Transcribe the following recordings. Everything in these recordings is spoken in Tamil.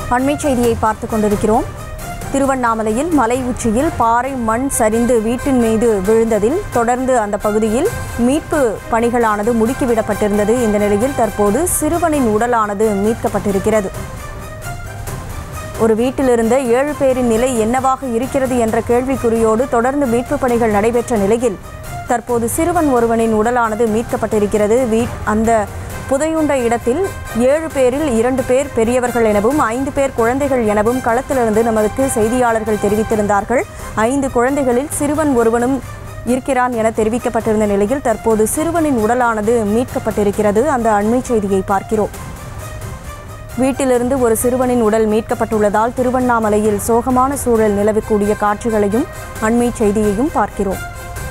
அண்மை செய்தியை பார்த்து கொண்டிருக்கிறோம் திருவண்ணாமலையில் மலை உச்சியில் பாறை மண் சரிந்து வீட்டின் மீது விழுந்ததில் தொடர்ந்து அந்த பகுதியில் மீட்பு பணிகளானது முடுக்கிவிடப்பட்டிருந்தது இந்த நிலையில் தற்போது சிறுவனின் உடலானது மீட்கப்பட்டிருக்கிறது ஒரு வீட்டிலிருந்த ஏழு பேரின் நிலை என்னவாக இருக்கிறது என்ற கேள்விக்குறியோடு தொடர்ந்து மீட்பு பணிகள் நடைபெற்ற நிலையில் தற்போது சிறுவன் ஒருவனின் உடலானது மீட்கப்பட்டிருக்கிறது வீட் அந்த புதையுண்ட இடத்தில் ஏழு பேரில் இரண்டு பேர் பெரியவர்கள் எனவும் ஐந்து பேர் குழந்தைகள் எனவும் களத்திலிருந்து நமக்கு செய்தியாளர்கள் தெரிவித்திருந்தார்கள் ஐந்து குழந்தைகளில் சிறுவன் ஒருவனும் இருக்கிறான் என தெரிவிக்கப்பட்டிருந்த நிலையில் தற்போது சிறுவனின் உடலானது மீட்கப்பட்டிருக்கிறது அந்த அண்மை செய்தியை பார்க்கிறோம் வீட்டிலிருந்து ஒரு சிறுவனின் உடல் மீட்கப்பட்டுள்ளதால் திருவண்ணாமலையில் சோகமான சூழல் நிலவக்கூடிய காட்சிகளையும் அண்மை செய்தியையும் பார்க்கிறோம்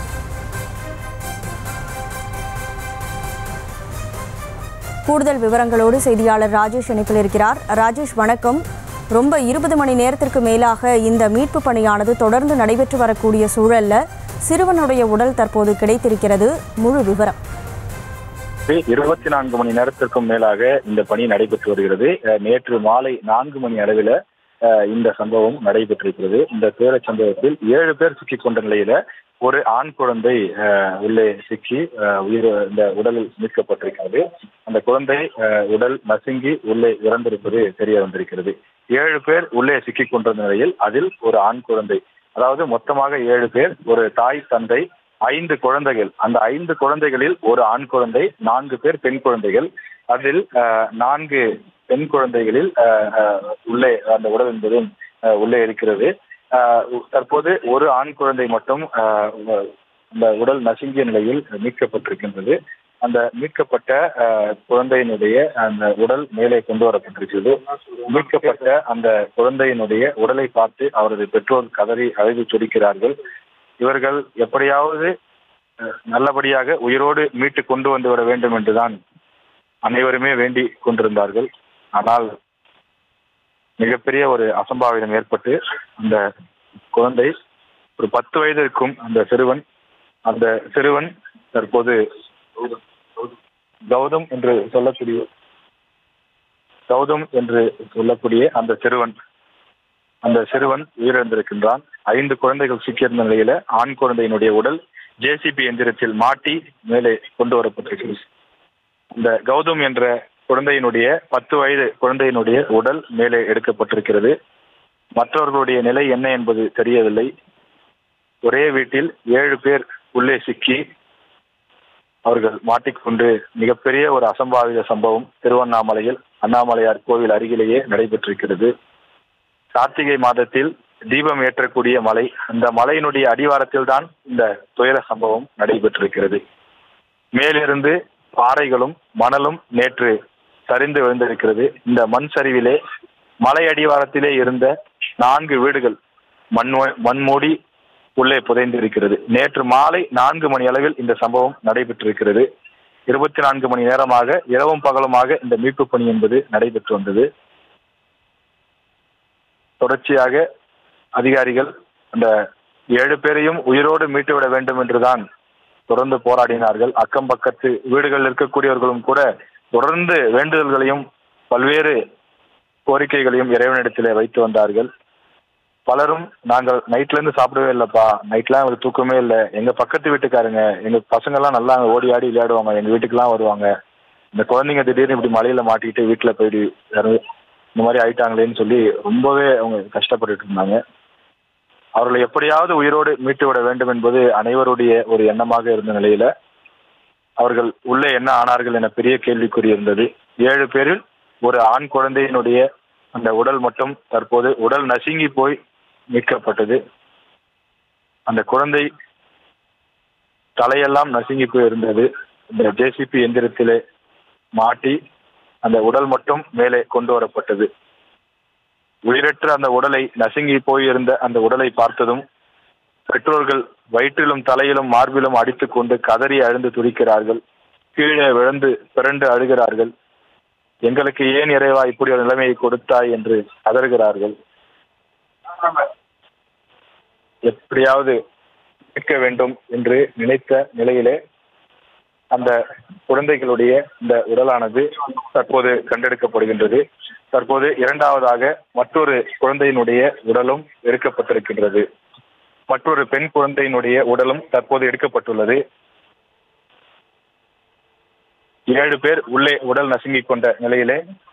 கூடுதல் விவரங்களோடு செய்தியாளர் ராஜேஷ் இணைப்பில் இருக்கிறார் ராஜேஷ் வணக்கம் ரொம்ப இருபது மணி நேரத்திற்கு மேலாக இந்த மீட்பு பணியானது தொடர்ந்து நடைபெற்று வரக்கூடிய சூழல்ல சிறுவனுடைய உடல் தற்போது கிடைத்திருக்கிறது முழு விவரம் இருபத்தி நான்கு மணி நேரத்திற்கும் மேலாக இந்த பணி நடைபெற்று வருகிறது அஹ் நேற்று மாலை நான்கு மணி அளவில் அஹ் இந்த சம்பவம் நடைபெற்றிருக்கிறது இந்த துயர சம்பவத்தில் ஏழு பேர் சிக்கிக் கொண்ட நிலையில ஒரு ஆண் குழந்தை அஹ், உள்ளே சிக்கி அஹ், உயிர் இந்த உடலில் மீட்கப்பட்டிருக்கிறது அந்த குழந்தை அஹ், உடல் நசுங்கி உள்ளே இறந்திருப்பது தெரிய வந்திருக்கிறது ஏழு பேர் உள்ளே சிக்கிக் கொண்டிருந்த நிலையில் அதில் ஒரு ஆண் குழந்தை அதாவது மொத்தமாக ஏழு பேர் ஒரு தாய் தந்தை ஐந்து குழந்தைகள் அந்த ஐந்து குழந்தைகளில் ஒரு ஆண் குழந்தை நான்கு பேர் பெண் குழந்தைகள் அதில் அஹ், நான்கு பெண் குழந்தைகளில் அஹ், அஹ், உள்ளே அந்த உடல் என்பதும் அஹ், உள்ளே இருக்கிறது அஹ், தற்போது ஒரு ஆண் குழந்தை மட்டும் அஹ், அந்த உடல் நசுங்கிய நிலையில் மீட்கப்பட்டிருக்கின்றது அந்த மீட்கப்பட்ட அஹ், குழந்தையினுடைய அந்த உடல் மேலே கொண்டு வரப்பட்டிருக்கிறது மீட்கப்பட்ட அந்த குழந்தையினுடைய உடலை பார்த்து அவரது பெற்றோர் கதறி அழுது துடிக்கிறார்கள் இவர்கள் எப்படியாவது அஹ், நல்லபடியாக உயிரோடு மீட்டு கொண்டு வந்து விட வேண்டும் என்றுதான் அனைவருமே வேண்டி கொண்டிருந்தார்கள் ஆனால் மிகப்பெரிய ஒரு அசம்பாவிதம் ஏற்பட்டு அந்த குழந்தை ஒரு பத்து வயது இருக்கும் அந்த சிறுவன் அந்த சிறுவன் தற்போது கௌதம் என்று சொல்லக்கூடிய கௌதம் என்று சொல்லக்கூடிய அந்த சிறுவன் அந்த சிறுவன் உயிரிழந்திருக்கின்றான் ஐந்து குழந்தைகள் சிக்கியிருந்த நிலையில ஆண் குழந்தையினுடைய உடல் ஜேசிபி எந்திரத்தில் மாட்டி மேலே கொண்டு வரப்பட்டிருக்கிறது இந்த கௌதம் என்ற குழந்தையினுடைய பத்து வயது குழந்தையினுடைய உடல் மேலே எடுக்கப்பட்டிருக்கிறது மற்றவர்களுடைய நிலை என்ன என்பது தெரியவில்லை ஒரே வீட்டில் ஏழு பேர் உள்ளே சிக்கி அவர்கள் மாட்டிக்கொண்டு மிகப்பெரிய ஒரு அசம்பாவித சம்பவம் திருவண்ணாமலையில் அண்ணாமலையார் கோவில் அருகிலேயே நடைபெற்றிருக்கிறது கார்த்திகை மாதத்தில் தீபம் ஏற்றக்கூடிய மலை அந்த மலையினுடைய அடிவாரத்தில் தான் இந்த துயர சம்பவம் நடைபெற்றிருக்கிறது மேலிருந்து பாறைகளும் மணலும் நேற்று சரிந்து விழுந்திருக்கிறது இந்த மண் சரிவிலே மலை அடிவாரத்திலே இருந்த நான்கு வீடுகள் மண் மண் மூடி உள்ளே புதைந்திருக்கிறது நேற்று மாலை நான்கு மணி அளவில் இந்த சம்பவம் நடைபெற்றிருக்கிறது இருபத்தி நான்கு மணி நேரமாக இரவும் பகலுமாக இந்த மீட்பு பணி என்பது நடைபெற்று வந்தது தொடர்ச்சியாக அதிகாரிகள் அந்த ஏழு பேரையும் உயிரோடு மீட்டுவிட வேண்டும் என்றுதான் தொடர்ந்து போராடினார்கள் அக்கம் பக்கத்து வீடுகளில் இருக்கக்கூடியவர்களும் கூட தொடர்ந்து வேண்டுதல்களையும் பல்வேறு கோரிக்கைகளையும் இறைவனிடத்திலே வைத்து வந்தார்கள் பலரும் நாங்கள் நைட்ல இருந்து சாப்பிடவே இல்லப்பா நைட்லாம் எங்களுக்கு தூக்கமே இல்லை எங்க பக்கத்து வீட்டுக்காரங்க எங்க பசங்க எல்லாம் நல்லா அங்க ஓடி ஆடி விளையாடுவாங்க எங்க வீட்டுக்கெல்லாம் வருவாங்க இந்த குழந்தைங்க திடீர்னு இப்படி மலையில மாட்டிக்கிட்டு வீட்டுல போயிடு யாரும் இந்த மாதிரி ஆயிட்டாங்களேன்னு சொல்லி ரொம்பவே அவங்க கஷ்டப்பட்டுட்டு இருந்தாங்க அவர்களை எப்படியாவது உயிரோடு மீட்டு விட வேண்டும் என்பது அனைவருடைய ஒரு எண்ணமாக இருந்த நிலையில அவர்கள் உள்ளே என்ன ஆனார்கள் என பெரிய கேள்விக்குறி இருந்தது ஏழு பேரில் ஒரு ஆண் குழந்தையினுடைய அந்த உடல் மட்டும் தற்போது உடல் நசுங்கி போய் மீட்கப்பட்டது அந்த குழந்தை தலையெல்லாம் நசுங்கி போய் இருந்தது இந்த ஜேசிபி எந்திரத்திலே மாட்டி அந்த உடல் மட்டும் மேலே கொண்டு வரப்பட்டது உயிரற்ற அந்த உடலை நசுங்கி போயிருந்த அந்த உடலை பார்த்ததும் பெற்றோர்கள் வயிற்றிலும் தலையிலும் மார்பிலும் அடித்துக் கொண்டு கதறி அழுந்து துடிக்கிறார்கள் கீழே விழுந்து பிறண்டு அழுகிறார்கள் எங்களுக்கு ஏன் இறைவா இப்படி ஒரு நிலைமையை கொடுத்தாய் என்று கதறுகிறார்கள் எப்படியாவது மீட்க வேண்டும் என்று நினைத்த நிலையிலே அந்த குழந்தைகளுடைய இந்த உடலானது தற்போது கண்டெடுக்கப்படுகின்றது தற்போது இரண்டாவதாக மற்றொரு குழந்தையினுடைய உடலும் எடுக்கப்பட்டிருக்கின்றது மற்றொரு பெண் குழந்தையினுடைய உடலும் தற்போது எடுக்கப்பட்டுள்ளது ஏழு பேர் உள்ளே உடல் நசுங்கிக் கொண்ட நிலையிலே